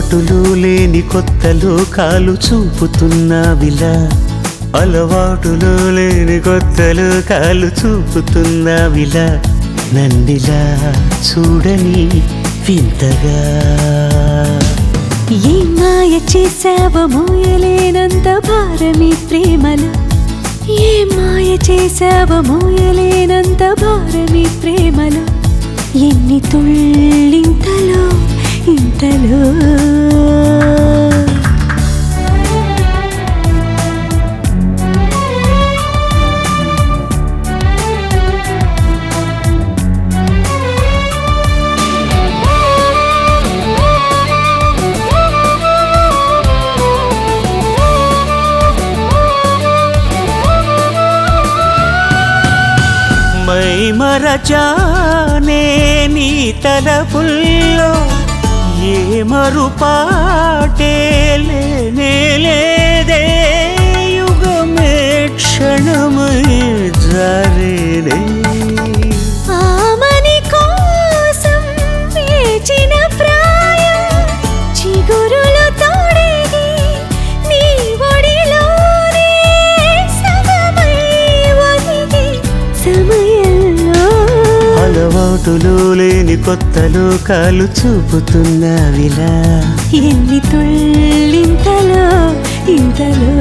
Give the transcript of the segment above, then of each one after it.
అలవాటులు లేని కొత్త లోకాలు చూపుతున్నావిలా అలవాటులు లేని కొత్త లోకాలు చూపుతున్నావిలా నన్నిలా చూడని వింతగా ఏ మాయ చేసావో మోయలేనంత భారమి ప్రేమలో ఏ మాయ చేసావో మోయలేనంత భారమి ప్రేమలో ఎన్ని తుళ్ళింతలో ఇంతలో మై మరచానే నీ తలపుల్లో ఏ మరుపాటే లేనే లేదే యుగమే క్షణమై జారేనే ఆమని కోసం వేచిన ప్రాయం చిగురులు తోడేది నీ ఒడిలోనే సగమై ఒదిగి సమయంలో అలవాటులు లేని కొత్త లోకాలు చూపుతున్నావిలా ఎన్ని తుళ్ళింతలో ఇంతలో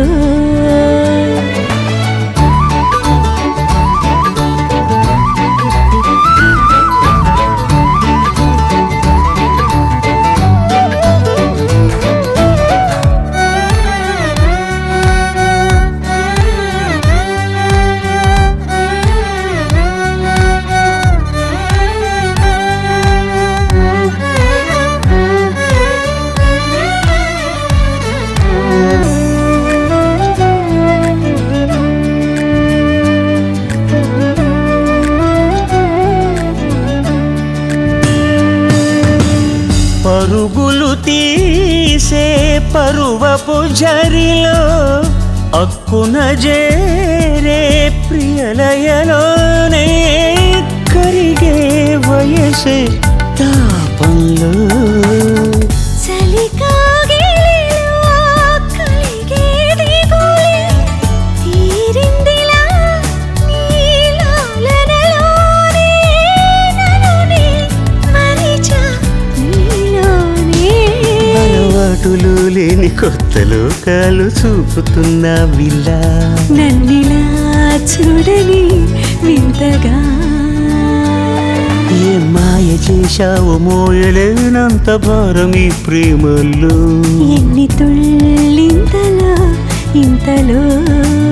పరుగులు తీసే పరువపు జరిలో అక్కున జేరే ప్రియలయలోనే కరిగే వయసే తాపంలో చలికాగిలిలో కలిగేది గోలే తీరిందిలా నీలాలనలోనే నన్నునే మరిచా నీలోనే అలవాటులు లేని కొత్త లోకాలు చూపుతున్నా విలా నన్నిలా చూడని వింతగా ఏ మాయ చేశావు మోయలేనంత భారం ఈ ప్రేమలో ఎన్ని తుళ్ళింతలో ఇంతలో